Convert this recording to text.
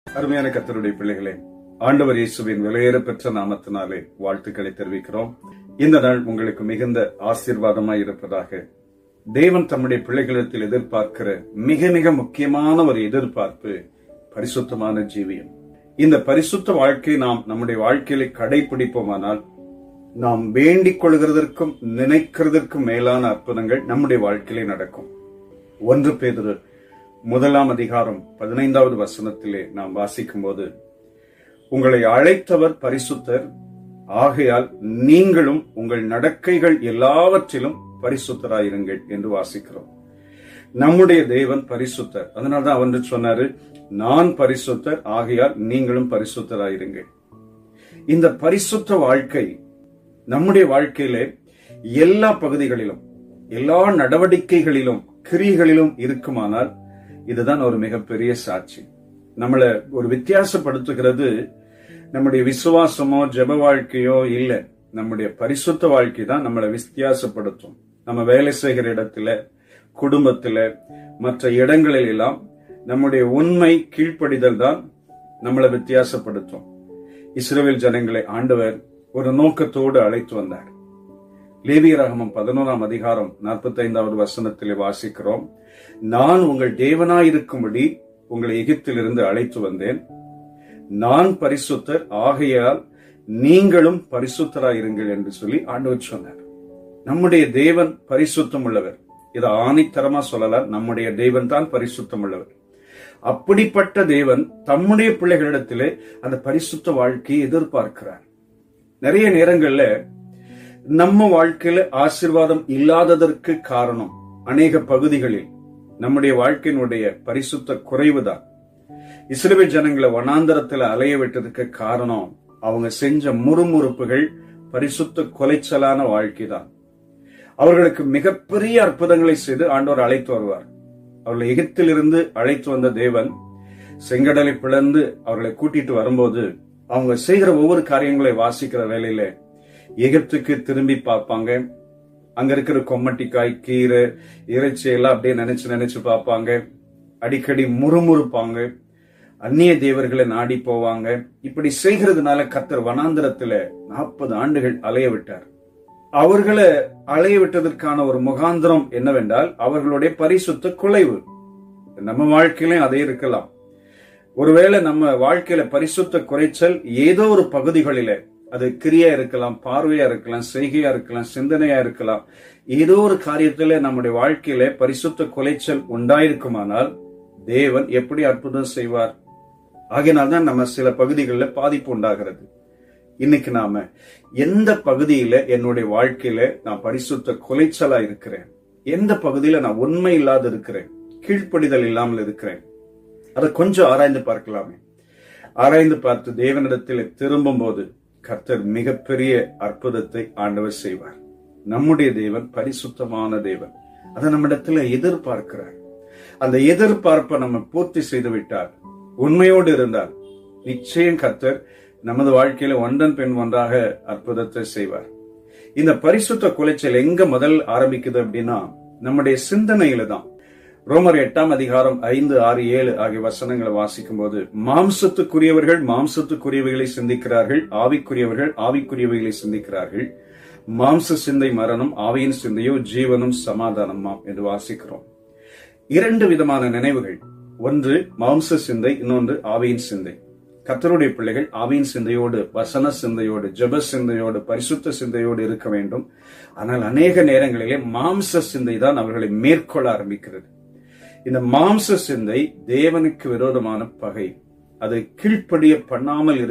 அருமையான கத்தருடைய பிள்ளைகளே ஆண்டவர் இயேசுவின் விலையேற பெற்ற நாமத்தினாலே வாழ்த்துக்களை தெரிவிக்கிறோம் இந்த நாள் உங்களுக்கு மிகுந்த ஆசீர்வாதமாய் இருப்பதாக தேவன் தம்முடைய பிள்ளைகளிடத்தில் எதிர்பார்க்கிற மிக மிக முக்கியமான ஒரு எதிர்பார்ப்பு பரிசுத்தமான ஜீவியம் இந்த பரிசுத்த வாழ்க்கை நாம் நம்முடைய வாழ்க்கையில கடைபிடிப்போமானால் நாம் வேண்டிக் கொள்கிறதற்கும் நினைக்கிறதற்கும் மேலான அற்புதங்கள் நம்முடைய வாழ்க்கையிலே நடக்கும் ஒன்று பேதுரு முதலாம் அதிகாரம் பதினைந்தாவது வசனத்திலே நாம் வாசிக்கும் போது உங்களை அழைத்தவர் பரிசுத்தர் ஆகையால் நீங்களும் உங்கள் நடக்கைகள் எல்லாவற்றிலும் பரிசுத்தராயிருங்கள் என்று வாசிக்கிறோம் நம்முடைய தேவன் பரிசுத்தர் அதனால்தான் அவர் சொன்னாரு நான் பரிசுத்தர் ஆகையால் நீங்களும் பரிசுத்தராயிருங்கள் இந்த பரிசுத்த வாழ்க்கை நம்முடைய வாழ்க்கையிலே எல்லா பகுதிகளிலும் எல்லா நடவடிக்கைகளிலும் கிரிகளிலும் இருக்குமானால் இதுதான் ஒரு மிகப்பெரிய சாட்சி நம்மள ஒரு வித்தியாசப்படுத்துகிறது நம்முடைய விசுவாசமோ ஜெப வாழ்க்கையோ இல்ல நம்முடைய பரிசுத்த வாழ்க்கை தான் நம்மளை வித்தியாசப்படுத்தும் நம்ம வேலை செய்கிற இடத்துல குடும்பத்துல மற்ற இடங்களில் எல்லாம் நம்முடைய உண்மை கீழ்ப்படிதல் தான் நம்மளை வித்தியாசப்படுத்தும் இஸ்ரேல் ஜனங்களை ஆண்டவர் ஒரு நோக்கத்தோடு அழைத்து வந்தார் லேவிய ரகமம் பதினோராம் அதிகாரம் நாற்பத்தி ஐந்தாவது வசனத்திலே வாசிக்கிறோம் நான் உங்கள் தேவனாயிருக்கும்படி உங்களை எகிப்திலிருந்து அழைத்து வந்தேன் நான் பரிசுத்தர் ஆகையால் நீங்களும் பரிசுத்தராயிருங்கள் என்று சொல்லி ஆண்டவர் சொன்னார் நம்முடைய தேவன் பரிசுத்தம் உள்ளவர் இதை ஆணித்தரமா சொல்லலாம் நம்முடைய தேவன் தான் பரிசுத்தம் உள்ளவர் அப்படிப்பட்ட தேவன் தம்முடைய பிள்ளைகளிடத்திலே அந்த பரிசுத்த வாழ்க்கையை எதிர்பார்க்கிறார் நிறைய நேரங்கள்ல நம்ம வாழ்க்கையில ஆசிர்வாதம் இல்லாததற்கு காரணம் அநேக பகுதிகளில் நம்முடைய வாழ்க்கையினுடைய பரிசுத்த குறைவுதான் இஸ்ரேல் ஜனங்களை வனாந்தரத்துல அலைய விட்டதுக்கு காரணம் அவங்க செஞ்ச முறுமுறுப்புகள் பரிசுத்த கொலைச்சலான வாழ்க்கை தான் அவர்களுக்கு மிகப்பெரிய அற்புதங்களை செய்து ஆண்டவர் அழைத்து வருவார் அவர்களை எகிப்திலிருந்து அழைத்து வந்த தேவன் செங்கடலை பிளந்து அவர்களை கூட்டிட்டு வரும்போது அவங்க செய்கிற ஒவ்வொரு காரியங்களை வாசிக்கிற வேலையில எகிப்துக்கு திரும்பி பார்ப்பாங்க அங்க இருக்கிற கொம்மட்டிக்காய் கீரை இறைச்சி எல்லாம் அப்படியே நினைச்சு நினைச்சு பார்ப்பாங்க அடிக்கடி முறுமுறுப்பாங்க அந்நிய தேவர்களை நாடி போவாங்க இப்படி செய்கிறதுனால கத்தர் வனாந்திரத்துல நாற்பது ஆண்டுகள் அலைய விட்டார் அவர்களை அலைய விட்டதற்கான ஒரு முகாந்திரம் என்னவென்றால் அவர்களுடைய பரிசுத்த குலைவு நம்ம வாழ்க்கையிலும் அதே இருக்கலாம் ஒருவேளை நம்ம வாழ்க்கையில பரிசுத்த குறைச்சல் ஏதோ ஒரு பகுதிகளில அது கிரியா இருக்கலாம் பார்வையா இருக்கலாம் செய்கையா இருக்கலாம் சிந்தனையா இருக்கலாம் ஏதோ ஒரு காரியத்துல நம்முடைய வாழ்க்கையில பரிசுத்த குலைச்சல் உண்டாயிருக்குமானால் தேவன் எப்படி அற்புதம் செய்வார் ஆகையினால்தான் நம்ம சில பகுதிகளில் பாதிப்பு உண்டாகிறது இன்னைக்கு நாம எந்த பகுதியில என்னுடைய வாழ்க்கையில நான் பரிசுத்த குலைச்சலா இருக்கிறேன் எந்த பகுதியில நான் உண்மை இல்லாத இருக்கிறேன் கீழ்ப்படிதல் இல்லாமல் இருக்கிறேன் அதை கொஞ்சம் ஆராய்ந்து பார்க்கலாமே ஆராய்ந்து பார்த்து தேவனிடத்தில் திரும்பும் போது கர்த்தர் மிகப்பெரிய அற்புதத்தை ஆண்டவர் செய்வார் நம்முடைய தேவன் பரிசுத்தமான தேவன் அதை நம்மிடத்துல எதிர்பார்க்கிறார் அந்த எதிர்பார்ப்பை நம்ம பூர்த்தி செய்து விட்டால் உண்மையோடு இருந்தால் நிச்சயம் கர்த்தர் நமது வாழ்க்கையில ஒன்றன் பெண் ஒன்றாக அற்புதத்தை செய்வார் இந்த பரிசுத்த குலைச்சல் எங்க முதல் ஆரம்பிக்குது அப்படின்னா நம்முடைய சிந்தனையில தான் ரோமர் எட்டாம் அதிகாரம் ஐந்து ஆறு ஏழு ஆகிய வசனங்களை வாசிக்கும் போது மாம்சத்துக்குரியவர்கள் மாம்சத்துக்குரியவைகளை சிந்திக்கிறார்கள் ஆவிக்குரியவர்கள் ஆவிக்குரியவைகளை சிந்திக்கிறார்கள் மாம்ச சிந்தை மரணம் ஆவியின் சிந்தையோ ஜீவனும் சமாதானமாம் என்று வாசிக்கிறோம் இரண்டு விதமான நினைவுகள் ஒன்று மாம்ச சிந்தை இன்னொன்று ஆவியின் சிந்தை கத்தருடைய பிள்ளைகள் ஆவியின் சிந்தையோடு வசன சிந்தையோடு ஜப சிந்தையோடு பரிசுத்த சிந்தையோடு இருக்க வேண்டும் ஆனால் அநேக நேரங்களிலே மாம்ச சிந்தை தான் அவர்களை மேற்கொள்ள ஆரம்பிக்கிறது இந்த மாம்ச சிந்தை தேவனுக்கு விரோதமான பகை அது கீழ்ப்படிய பண்ணாமல்